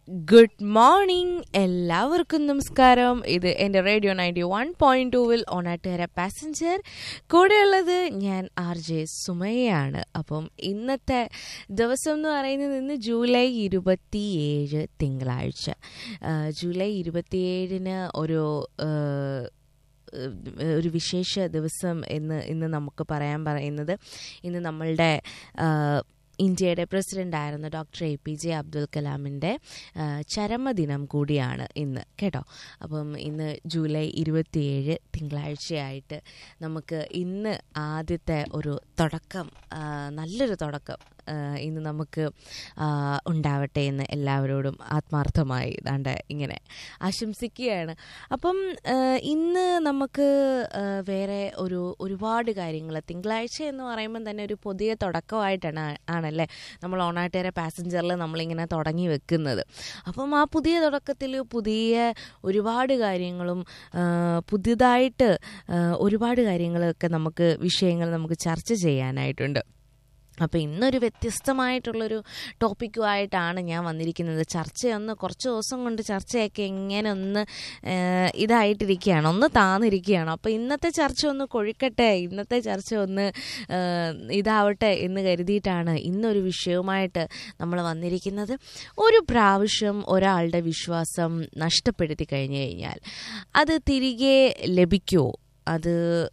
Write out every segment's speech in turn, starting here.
good morning എല്ലാവർക്കും നമസ്കാരം ഇത് എൻ്റെ റേഡിയോ നയൻറ്റി വൺ പോയിന്റ് ടൂവിൽ ഓണാട്ടുകര പാസഞ്ചർ കൂടെയുള്ളത് ഞാൻ ആർ ജെ സുമയാണ് അപ്പം ഇന്നത്തെ ദിവസം എന്ന് പറയുന്നത് ഇന്ന് ജൂലൈ ഇരുപത്തിയേഴ് തിങ്കളാഴ്ച ആ, ജൂലൈ ഇരുപത്തിയേഴിന് ഒരു ആ, ഒരു വിശേഷ ദിവസം എന്ന് ഇന്ന് നമുക്ക് പറയാൻ പറയുന്നത് ഇന്ന് നമ്മളുടെ ആ, ഇന്ത്യയുടെ പ്രസിഡന്റ് ആയിരുന്ന doctor A P J Abdul കലാമിൻ്റെ ആ, ചരമദിനം കൂടിയാണ് ഇന്ന് കേട്ടോ അപ്പം ഇന്ന് ജൂലൈ ഇരുപത്തിയേഴ് തിങ്കളാഴ്ചയായിട്ട് നമുക്ക് ഇന്ന് ആദ്യത്തെ ഒരു തുടക്കം ആ, നല്ലൊരു തുടക്കം ആ, ഇന്ന് നമുക്ക് ആ, ഉണ്ടാവട്ടെ എന്ന് എല്ലാവരോടും ആത്മാർത്ഥമായി ദാണ്ട് ഇങ്ങനെ ആശംസിക്കുകയാണ് അപ്പം ആ, ഇന്ന് നമുക്ക് ആ, വേറെ ഒരു ഒരുപാട് കാര്യങ്ങൾ തിങ്കളാഴ്ച എന്ന് പറയുമ്പം തന്നെ ഒരു പുതിയ തുടക്കമായിട്ടാണ് ആ- ആണല്ലേ നമ്മൾ ഓണാട്ടുകാരെ പാസഞ്ചറിൽ നമ്മളിങ്ങനെ തുടങ്ങി വെക്കുന്നത് അപ്പം ആ പുതിയ തുടക്കത്തിൽ പുതിയ ഒരുപാട് കാര്യങ്ങളും ആ, പുതിയതായിട്ട് ആ, ഒരുപാട് കാര്യങ്ങളൊക്കെ നമുക്ക് വിഷയങ്ങൾ നമുക്ക് ചർച്ച ചെയ്യാനായിട്ടുണ്ട് അപ്പോൾ ഇന്നൊരു വ്യത്യസ്തമായിട്ടുള്ളൊരു ടോപ്പിക്കുമായിട്ടാണ് ഞാൻ വന്നിരിക്കുന്നത് ചർച്ചയൊന്ന് കുറച്ച് ദിവസം കൊണ്ട് ചർച്ചയൊക്കെ ഇങ്ങനെ ഒന്ന് ഏഹ്, ഇതായിട്ടിരിക്കുകയാണ് ഒന്ന് താന്നിരിക്കുകയാണ് അപ്പോൾ ഇന്നത്തെ ചർച്ച ഒന്ന് കൊഴുക്കട്ടെ ഇന്നത്തെ ചർച്ച ഒന്ന് ഏഹ്, ഇതാവട്ടെ എന്ന് കരുതിയിട്ടാണ് ഇന്നൊരു വിഷയവുമായിട്ട് നമ്മൾ വന്നിരിക്കുന്നത് ഒരു പ്രാവശ്യം ഒരാളുടെ വിശ്വാസം നഷ്ടപ്പെടുത്തി കഴിഞ്ഞു കഴിഞ്ഞാൽ അത് തിരികെ ലഭിക്കുമോ അത്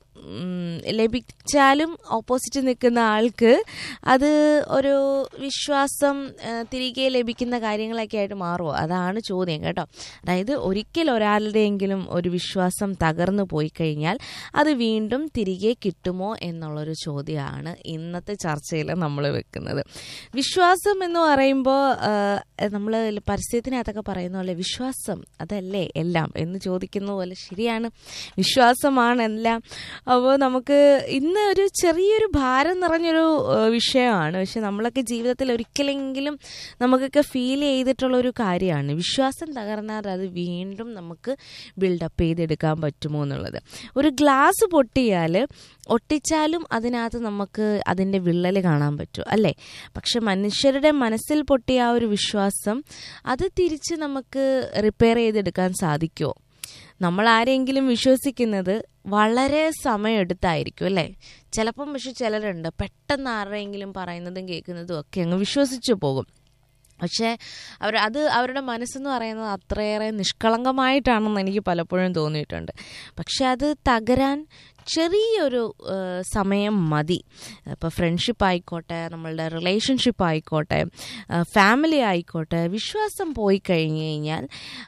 ഉം, ലഭിച്ചാലും ഓപ്പോസിറ്റ് നിൽക്കുന്ന ആൾക്ക് അത് ഒരു വിശ്വാസം ആ, തിരികെ ലഭിക്കുന്ന കാര്യങ്ങളൊക്കെ ആയിട്ട് മാറുമോ അതാണ് ചോദ്യം കേട്ടോ അതായത് ഒരിക്കൽ ഒരാളുടെയെങ്കിലും ഒരു വിശ്വാസം തകർന്നു പോയി കഴിഞ്ഞാൽ അത് വീണ്ടും തിരികെ കിട്ടുമോ എന്നുള്ളൊരു ചോദ്യമാണ് ഇന്നത്തെ ചർച്ചയിൽ നമ്മൾ വെക്കുന്നത് വിശ്വാസം എന്ന് പറയുമ്പോൾ നമ്മൾ പരസ്യത്തിനകത്തൊക്കെ പറയുന്ന പോലെ വിശ്വാസം അതല്ലേ എല്ലാം എന്ന് ചോദിക്കുന്ന പോലെ ശരിയാണ് വിശ്വാസമാണ് എല്ലാം അപ്പോൾ നമുക്ക് ഇന്ന് ഒരു ചെറിയൊരു ഭാരം നിറഞ്ഞൊരു ഏഹ്, വിഷയമാണ് പക്ഷെ നമ്മളൊക്കെ ജീവിതത്തിൽ ഒരിക്കലെങ്കിലും നമുക്കൊക്കെ ഫീൽ ചെയ്തിട്ടുള്ള ഒരു കാര്യമാണ് വിശ്വാസം തകർന്നാൽ അത് വീണ്ടും നമുക്ക് ബിൽഡപ്പ് ചെയ്തെടുക്കാൻ പറ്റുമോ എന്നുള്ളത് ഒരു ഗ്ലാസ് പൊട്ടിയാൽ ഒട്ടിച്ചാലും അതിനകത്ത് നമുക്ക് അതിൻ്റെ വിള്ളൽ കാണാൻ പറ്റും അല്ലേ പക്ഷെ മനുഷ്യരുടെ മനസ്സിൽ പൊട്ടിയ ആ ഒരു വിശ്വാസം അത് തിരിച്ച് നമുക്ക് റിപ്പയർ ചെയ്തെടുക്കാൻ സാധിക്കുമോ നമ്മൾ ആരെങ്കിലും വിശ്വസിക്കുന്നത് വളരെ സമയമെടുത്തായിരിക്കും അല്ലേ ചിലപ്പം പക്ഷെ ചിലരുണ്ട് പെട്ടെന്ന് ആരുടെയെങ്കിലും പറയുന്നതും കേൾക്കുന്നതും ഒക്കെ അങ്ങ് വിശ്വസിച്ചു പോകും പക്ഷേ അവർ അത് അവരുടെ മനസ്സെന്ന് പറയുന്നത് അത്രയേറെ നിഷ്കളങ്കമായിട്ടാണെന്ന് എനിക്ക് പലപ്പോഴും തോന്നിയിട്ടുണ്ട് പക്ഷെ അത് തകരാൻ ചെറിയൊരു ആ, സമയം മതി ഇപ്പോൾ ഫ്രണ്ട്ഷിപ്പ് ആയിക്കോട്ടെ നമ്മളുടെ റിലേഷൻഷിപ്പ് ആയിക്കോട്ടെ ഫാമിലി ആയിക്കോട്ടെ വിശ്വാസം പോയി കഴിഞ്ഞ് കഴിഞ്ഞാൽ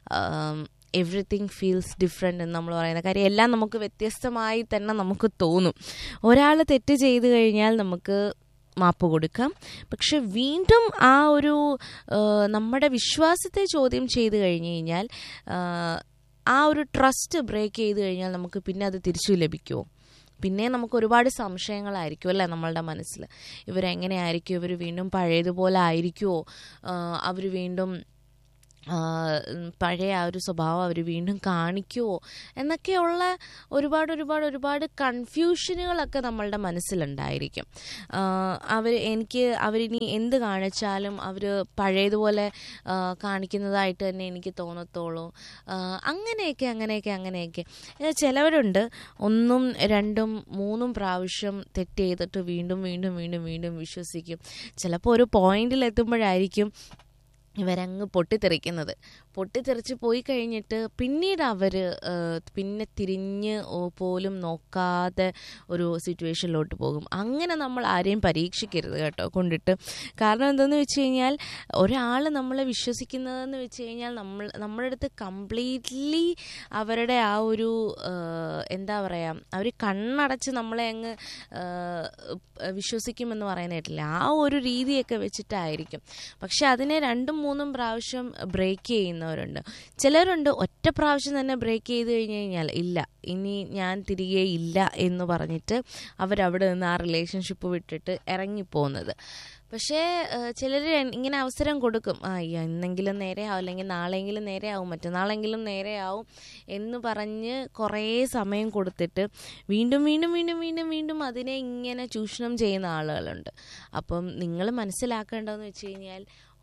എവറിത്തിങ് ഫീൽസ് ഡിഫറെൻ്റ് എന്ന് നമ്മൾ പറയുന്ന കാര്യം എല്ലാം നമുക്ക് വ്യത്യസ്തമായി തന്നെ നമുക്ക് തോന്നും ഒരാൾ തെറ്റ് ചെയ്ത് കഴിഞ്ഞാൽ നമുക്ക് മാപ്പ് കൊടുക്കാം പക്ഷെ വീണ്ടും ആ ഒരു ആ, നമ്മുടെ വിശ്വാസത്തെ ചോദ്യം ചെയ്ത് കഴിഞ്ഞ് കഴിഞ്ഞാൽ ആ, ആ ഒരു ട്രസ്റ്റ് ബ്രേക്ക് ചെയ്ത് കഴിഞ്ഞാൽ നമുക്ക് പിന്നെ അത് തിരിച്ചു ലഭിക്കുമോ പിന്നെ നമുക്ക് ഒരുപാട് സംശയങ്ങളായിരിക്കും അല്ലേ നമ്മളുടെ മനസ്സിൽ ഇവരെങ്ങനെയായിരിക്കും ഇവർ വീണ്ടും പഴയതുപോലെ ആയിരിക്കുമോ അവർ വീണ്ടും ആ, ഉം, പഴയ ആ ഒരു സ്വഭാവം അവർ വീണ്ടും കാണിക്കുമോ എന്നൊക്കെയുള്ള ഒരുപാട് ഒരുപാട് ഒരുപാട് കൺഫ്യൂഷനുകളൊക്കെ നമ്മളുടെ മനസ്സിലുണ്ടായിരിക്കും അവർ എനിക്ക് അവരിനി എന്ത് കാണിച്ചാലും അവർ പഴയതുപോലെ ആ, കാണിക്കുന്നതായിട്ട് തന്നെ എനിക്ക് തോന്നത്തുള്ളൂ ആ, അങ്ങനെയൊക്കെ അങ്ങനെയൊക്കെ അങ്ങനെയൊക്കെ ഏ, ചിലവരുണ്ട് ഒന്നും രണ്ടും മൂന്നും പ്രാവശ്യം തെറ്റ് ചെയ്തിട്ട് വീണ്ടും വീണ്ടും വീണ്ടും വീണ്ടും വിശ്വസിക്കും ചിലപ്പോൾ ഒരു പോയിന്റിൽ എത്തുമ്പോഴായിരിക്കും ഇവരങ്ങ് പൊട്ടിത്തെറിക്കുന്നത് പൊട്ടിത്തെറിച്ച് പോയി കഴിഞ്ഞിട്ട് പിന്നീട് അവർ പിന്നെ തിരിഞ്ഞ് ഓ- പോലും നോക്കാതെ ഒരു സിറ്റുവേഷനിലോട്ട് പോകും അങ്ങനെ നമ്മൾ ആരെയും പരീക്ഷിക്കരുത് കേട്ടോ കൊണ്ടിട്ട് കാരണം എന്താണെന്ന് വെച്ച് കഴിഞ്ഞാൽ ഒരാൾ നമ്മളെ വിശ്വസിക്കുന്നതെന്ന് വെച്ച് കഴിഞ്ഞാൽ നമ്മൾ നമ്മുടെ അടുത്ത് കംപ്ലീറ്റ്ലി അവരുടെ ആ ഒരു ആ, എന്താ പറയുക അവർ കണ്ണടച്ച് നമ്മളെ അങ്ങ് ആ, വിശ്വസിക്കുമെന്ന് പറയുന്ന കേട്ടില്ല ആ ഒരു രീതിയൊക്കെ വെച്ചിട്ടായിരിക്കും പക്ഷെ അതിനെ രണ്ടും മൂന്നും പ്രാവശ്യം ബ്രേക്ക് ചെയ്യുന്നവരുണ്ട് ചിലരുണ്ട് ഒറ്റ പ്രാവശ്യം തന്നെ ബ്രേക്ക് ചെയ്ത് കഴിഞ്ഞ് കഴിഞ്ഞാൽ ഇല്ല ഇനി ഞാൻ തിരികെ ഇല്ല എന്ന് പറഞ്ഞിട്ട് അവരവിടെ നിന്ന് ആ റിലേഷൻഷിപ്പ് വിട്ടിട്ട് ഇറങ്ങിപ്പോകുന്നത് പക്ഷേ ചിലർ ഇങ്ങനെ അവസരം കൊടുക്കും ആ ഈ ഇന്നെങ്കിലും നേരെയാവും അല്ലെങ്കിൽ നാളെയെങ്കിലും നേരെയാവും മറ്റന്നാളെങ്കിലും നേരെയാവും എന്ന് പറഞ്ഞ് കുറേ സമയം കൊടുത്തിട്ട് വീണ്ടും വീണ്ടും വീണ്ടും വീണ്ടും വീണ്ടും അതിനെ ഇങ്ങനെ ചൂഷണം ചെയ്യുന്ന ആളുകളുണ്ട് അപ്പം നിങ്ങൾ മനസ്സിലാക്കേണ്ടതെന്ന് വെച്ച് കഴിഞ്ഞാൽ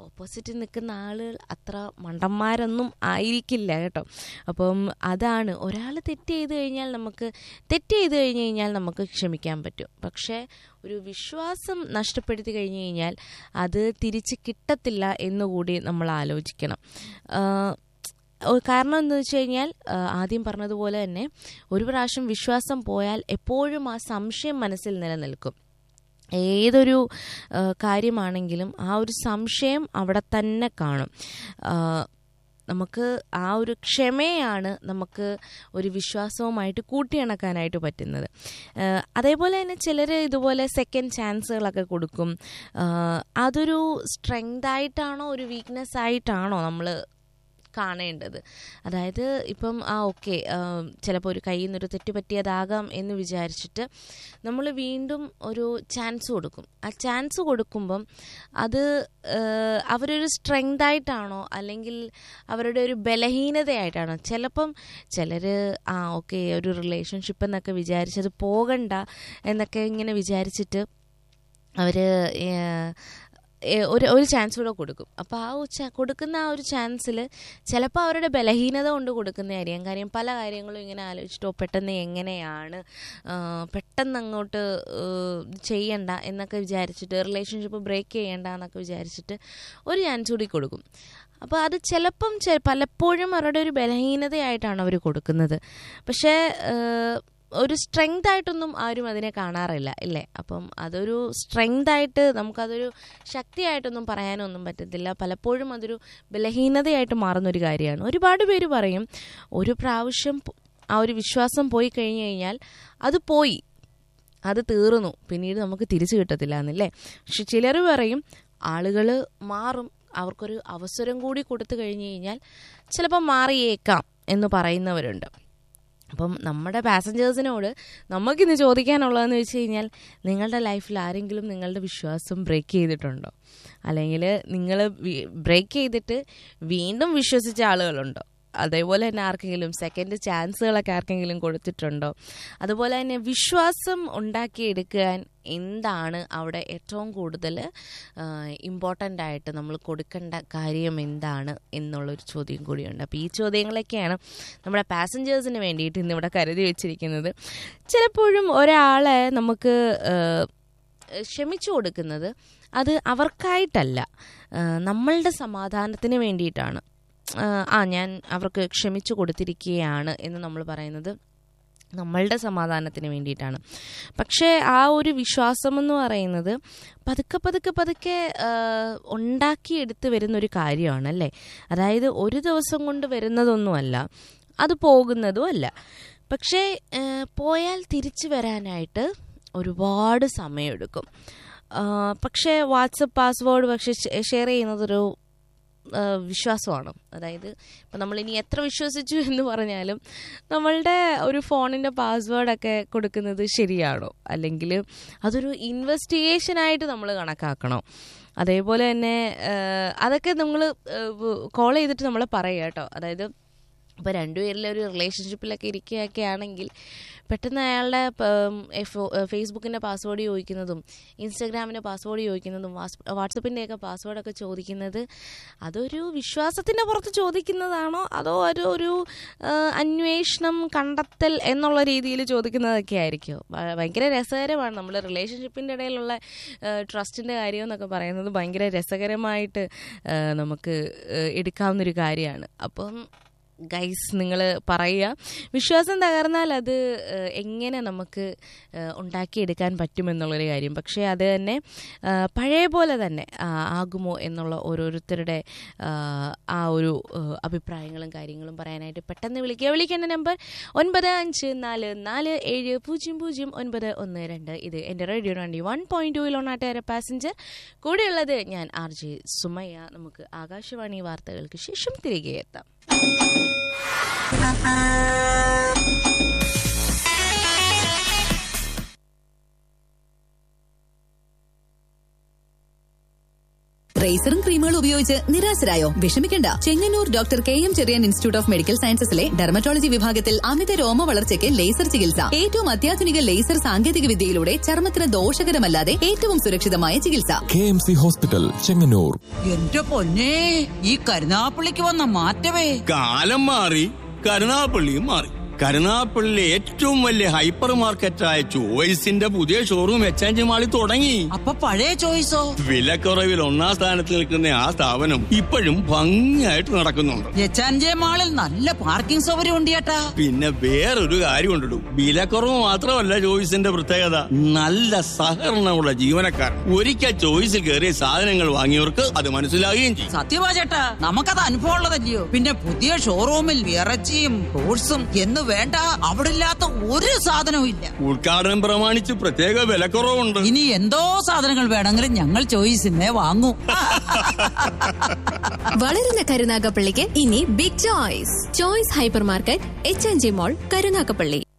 ഓപ്പോസിറ്റ് നിൽക്കുന്ന ആളുകൾ അത്ര മണ്ടന്മാരൊന്നും ആയിരിക്കില്ല കേട്ടോ അപ്പം അതാണ് ഒരാൾ തെറ്റ് ചെയ്ത് കഴിഞ്ഞാൽ നമുക്ക് തെറ്റ് ചെയ്ത് കഴിഞ്ഞ് കഴിഞ്ഞാൽ നമുക്ക് ക്ഷമിക്കാൻ പറ്റും പക്ഷേ ഒരു വിശ്വാസം നഷ്ടപ്പെടുത്തി കഴിഞ്ഞ് കഴിഞ്ഞാൽ അത് തിരിച്ച് കിട്ടത്തില്ല എന്നുകൂടി നമ്മൾ ആലോചിക്കണം ആഹ് ഒ- കാരണം എന്താ വെച്ച് കഴിഞ്ഞാൽ ആ, ആദ്യം പറഞ്ഞതുപോലെ തന്നെ ഒരു പ്രാവശ്യം വിശ്വാസം പോയാൽ എപ്പോഴും ആ സംശയം മനസ്സിൽ നിലനിൽക്കും ഏതൊരു ആ, കാര്യമാണെങ്കിലും ആ ഒരു സംശയം അവിടെ തന്നെ കാണും ആ, നമുക്ക് ആ ഒരു ക്ഷമയാണ് നമുക്ക് ഒരു വിശ്വാസവുമായിട്ട് കൂട്ടിയിണക്കാനായിട്ട് പറ്റുന്നത് ആ, അതേപോലെ തന്നെ ചിലർ ഇതുപോലെ സെക്കൻഡ് ചാൻസുകളൊക്കെ കൊടുക്കും ആ, അതൊരു സ്ട്രെങ്ത് ആയിട്ടാണോ ഒരു വീക്ക്നെസ് ആയിട്ടാണോ നമ്മൾ കാണേണ്ടത് അതായത് ഇപ്പം ആ ഓക്കെ ചിലപ്പോൾ ഒരു കയ്യിൽ നിന്നൊരു തെറ്റ് പറ്റിയതാകാം എന്ന് വിചാരിച്ചിട്ട് നമ്മൾ വീണ്ടും ഒരു ചാൻസ് കൊടുക്കും ആ ചാൻസ് കൊടുക്കുമ്പം അത് ആ, അവരൊരു സ്ട്രെങ്ത് ആയിട്ടാണോ അല്ലെങ്കിൽ അവരുടെ ഒരു ബലഹീനതയായിട്ടാണോ ചിലപ്പം ചിലർ ആ ഓക്കെ ഒരു റിലേഷൻഷിപ്പ് എന്നൊക്കെ വിചാരിച്ചത് പോകണ്ട എന്നൊക്കെ ഇങ്ങനെ വിചാരിച്ചിട്ട് അവർ ഒരു ഒരു ചാൻസ് കൂടെ കൊടുക്കും അപ്പോൾ ആ ഒരു ചാ- കൊടുക്കുന്ന ആ ഒരു ചാൻസിൽ ചിലപ്പോൾ അവരുടെ ബലഹീനത കൊണ്ട് കൊടുക്കുന്നതായിരിക്കും കാര്യം പല കാര്യങ്ങളും ഇങ്ങനെ ആലോചിച്ചിട്ടോ പെട്ടെന്ന് എങ്ങനെയാണ് ആ, പെട്ടെന്ന് അങ്ങോട്ട് ആ, ചെയ്യണ്ട എന്നൊക്കെ വിചാരിച്ചിട്ട് റിലേഷൻഷിപ്പ് ബ്രേക്ക് ചെയ്യണ്ട എന്നൊക്കെ വിചാരിച്ചിട്ട് ഒരു ചാൻസ് കൂടി കൊടുക്കും അപ്പോൾ അത് ചിലപ്പം ചെ- പലപ്പോഴും അവരുടെ ഒരു ബലഹീനതയായിട്ടാണ് അവർ കൊടുക്കുന്നത് പക്ഷേ ആ, ഒരു സ്ട്രെങ്ത് ആയിട്ടൊന്നും ആരും അതിനെ കാണാറില്ല ഇല്ലേ അപ്പം അതൊരു സ്ട്രെങ്ത് ആയിട്ട് നമുക്കതൊരു ശക്തിയായിട്ടൊന്നും പറയാനൊന്നും പറ്റത്തില്ല പലപ്പോഴും അതൊരു ബലഹീനതയായിട്ട് മാറുന്ന ഒരു കാര്യമാണ് ഒരുപാട് പേര് പറയും ഒരു പ്രാവശ്യം പോ- ആ ഒരു വിശ്വാസം പോയി കഴിഞ്ഞു കഴിഞ്ഞാൽ അത് പോയി അത് തീർന്നു പിന്നീട് നമുക്ക് തിരിച്ചു കിട്ടത്തില്ല എന്നല്ലേ പക്ഷെ ചിലർ പറയും ആളുകൾ മാറും അവർക്കൊരു അവസരം കൂടി കൊടുത്തു കഴിഞ്ഞു കഴിഞ്ഞാൽ ചിലപ്പോൾ മാറിയേക്കാം എന്ന് പറയുന്നവരുണ്ട് അപ്പം നമ്മുടെ പാസഞ്ചേഴ്സിനോട് നമുക്കിന്ന് ചോദിക്കാനുള്ളതെന്ന് വെച്ച് കഴിഞ്ഞാൽ നിങ്ങളുടെ ലൈഫിൽ ആരെങ്കിലും നിങ്ങളുടെ വിശ്വാസം ബ്രേക്ക് ചെയ്തിട്ടുണ്ടോ അല്ലെങ്കിൽ നിങ്ങൾ ബ്രേക്ക് ചെയ്തിട്ട് വീണ്ടും വിശ്വസിച്ച ആളുകളുണ്ടോ അതേപോലെ തന്നെ ആർക്കെങ്കിലും സെക്കൻഡ് ചാൻസുകളൊക്കെ ആർക്കെങ്കിലും കൊടുത്തിട്ടുണ്ടോ അതുപോലെ തന്നെ വിശ്വാസം ഉണ്ടാക്കിയെടുക്കാൻ എന്താണ് അവിടെ ഏറ്റവും കൂടുതൽ ഇമ്പോർട്ടൻ്റ് ആയിട്ട് നമ്മൾ കൊടുക്കേണ്ട കാര്യം എന്താണ് എന്നുള്ളൊരു ചോദ്യം കൂടിയുണ്ട് അപ്പോൾ ഈ ചോദ്യങ്ങളൊക്കെയാണ് നമ്മുടെ പാസഞ്ചേഴ്സിന് വേണ്ടിയിട്ട് ഇന്നിവിടെ കരുതി വെച്ചിരിക്കുന്നത് ചിലപ്പോഴും ഒരാളെ നമുക്ക് ആ, ക്ഷമിച്ചു കൊടുക്കുന്നത് അത് അവർക്കായിട്ടല്ല ആ, നമ്മളുടെ സമാധാനത്തിന് വേണ്ടിയിട്ടാണ് ആ, ആ ഞാൻ അവർക്ക് ക്ഷമിച്ചു കൊടുത്തിരിക്കുകയാണ് എന്ന് നമ്മൾ പറയുന്നത് നമ്മളുടെ സമാധാനത്തിന് വേണ്ടിയിട്ടാണ് പക്ഷേ ആ ഒരു വിശ്വാസം എന്ന് പറയുന്നത് പതുക്കെ പതുക്കെ പതുക്കെ ആ, ഉണ്ടാക്കിയെടുത്ത് വരുന്നൊരു കാര്യമാണ് അല്ലേ അതായത് ഒരു ദിവസം കൊണ്ട് വരുന്നതൊന്നുമല്ല അത് പോകുന്നതും അല്ല പക്ഷേ ആ, പോയാൽ തിരിച്ചു വരാനായിട്ട് ഒരുപാട് സമയമെടുക്കും ആ, പക്ഷേ വാട്സപ്പ് പാസ്വേഡ് പക്ഷേ ഷെയർ ചെയ്യുന്നതൊരു ആ, വിശ്വാസമാണ് അതായത് ഇപ്പം നമ്മൾ ഇനി എത്ര വിശ്വസിച്ചു എന്ന് പറഞ്ഞാലും നമ്മളുടെ ഒരു ഫോണിൻ്റെ പാസ്വേഡൊക്കെ കൊടുക്കുന്നത് ശരിയാണോ അല്ലെങ്കിൽ അതൊരു ഇൻവെസ്റ്റിഗേഷനായിട്ട് നമ്മൾ കണക്കാക്കണോ അതേപോലെ തന്നെ ആ, അതൊക്കെ നമ്മൾ കോൾ ചെയ്തിട്ട് നമ്മൾ പറയുക കേട്ടോ അതായത് ഇപ്പോൾ രണ്ടുപേരിലെ ഒരു റിലേഷൻഷിപ്പിലൊക്കെ ഇരിക്കുകയൊക്കെ ആണെങ്കിൽ പെട്ടെന്ന് അയാളുടെ ഫേസ്ബുക്കിൻ്റെ പാസ്വേഡ് ചോദിക്കുന്നതും ഇൻസ്റ്റാഗ്രാമിൻ്റെ പാസ്വേഡ് ചോദിക്കുന്നതും വാട്സപ്പിൻ്റെയൊക്കെ പാസ്വേഡൊക്കെ ചോദിക്കുന്നത് അതൊരു വിശ്വാസത്തിൻ്റെ പുറത്ത് ചോദിക്കുന്നതാണോ അതോ ഒരു ഒരു ആ, അന്വേഷണം കണ്ടെത്തൽ എന്നുള്ള രീതിയിൽ ചോദിക്കുന്നതൊക്കെ ആയിരിക്കും ഭ- ഭയങ്കര രസകരമാണ് നമ്മൾ റിലേഷൻഷിപ്പിൻ്റെ ഇടയിലുള്ള ട്രസ്റ്റിൻ്റെ കാര്യം എന്നൊക്കെ പറയുന്നത് ഭയങ്കര രസകരമായിട്ട് ആ, നമുക്ക് ആ, എടുക്കാവുന്നൊരു കാര്യമാണ് അപ്പം ഗൈസ് നിങ്ങൾ പറയുക വിശ്വാസം തകർന്നാൽ അത് ഏഹ്, എങ്ങനെ നമുക്ക് ഏഹ്, ഉണ്ടാക്കിയെടുക്കാൻ പറ്റുമെന്നുള്ളൊരു കാര്യം പക്ഷേ അത് തന്നെ ഏഹ്, പഴയ പോലെ തന്നെ ആ, ആകുമോ എന്നുള്ള ഓരോരുത്തരുടെ ആ, ആ ഒരു ഏഹ്, അഭിപ്രായങ്ങളും കാര്യങ്ങളും പറയാനായിട്ട് പെട്ടെന്ന് വിളിക്കുക വിളിക്കേണ്ട നമ്പർ ഒൻപത് അഞ്ച് നാല് നാല് ഏഴ് പൂജ്യം പൂജ്യം ഒൻപത് ഒന്ന് രണ്ട് ഇത് എൻ്റെ റേഡിയോ ട്വൻറ്റി വൺ പോയിൻറ്റ് ടൂയിൽ ഓണാട്ടുകാര പാസഞ്ചർ കൂടെയുള്ളത് ഞാൻ ആർ ജെ സുമയ്യ നമുക്ക് ആകാശവാണി വാർത്തകൾക്ക് ശേഷം തിരികെ എത്താം റേസറും ക്രീമുകളും ഉപയോഗിച്ച് നിരാശരായോ വിഷമിക്കണ്ട Chengannur doctor K M Cherian institute of medical സയൻസസിലെ ഡെർമറ്റോളജി വിഭാഗത്തിൽ അമിത രോമ വളർച്ചയ്ക്ക് ലേസർ ചികിത്സ ഏറ്റവും അത്യാധുനിക ലേസർ സാങ്കേതിക വിദ്യയിലൂടെ ചർമ്മത്തിന് ദോഷകരമല്ലാതെ ഏറ്റവും സുരക്ഷിതമായ ചികിത്സ K M C hospital Chengannur എന്റെ പൊന്നെ ഈ കരുനാപ്പള്ളിക്ക് വന്ന മാറ്റമേ കാലം മാറി കരുനാപ്പള്ളിയും മാറി കരുനാപ്പള്ളിയിലെ ഏറ്റവും വലിയ ഹൈപ്പർ മാർക്കറ്റായ ചോയ്സിന്റെ പുതിയ ഷോറൂം എക്സ്ചേഞ്ച് മാളിൽ തുടങ്ങി അപ്പൊ പഴയ ചോയ്സോ വിലക്കുറവിൽ ഒന്നാം സ്ഥാനത്ത് നിൽക്കുന്ന ആ സ്ഥാപനം ഇപ്പോഴും ഭംഗിയായിട്ട് നടക്കുന്നുണ്ട് എച്ചാൻജെ മാളിൽ നല്ല പാർക്കിംഗ് സൗകര്യം ഉണ്ട് ചേട്ടാ പിന്നെ വേറൊരു കാര്യം ഉണ്ടിടും വിലക്കുറവ് മാത്രമല്ല ചോയ്സിന്റെ പ്രത്യേകത നല്ല സഹകരണമുള്ള ജീവനക്കാർ ഒരിക്കൽ ചോയ്സിൽ കയറിയ സാധനങ്ങൾ വാങ്ങിയവർക്ക് അത് മനസ്സിലാകുകയും ചെയ്യും സത്യമാ ചേട്ടാ നമുക്കത് അനുഭവം ഉള്ളതല്ലയോ പിന്നെ പുതിയ ഷോറൂമിൽ ഇറച്ചിയും ഫ്രൂട്ട്സും എന്ന് വേണ്ട അവിടെ ഇല്ലാത്ത ഒരു സാധനവും ഇല്ല ഉദ്ഘാടനം പ്രമാണിച്ച് പ്രത്യേക വിലക്കുറവുണ്ട് ഇനി എന്തോ സാധനങ്ങൾ വേണമെങ്കിലും ഞങ്ങൾ ചോയ്സിന്നേ വാങ്ങൂ വളരുന്ന കരുനാഗപ്പള്ളിക്ക് ഇനി big choice choice hyper market H N G mall Karunagappally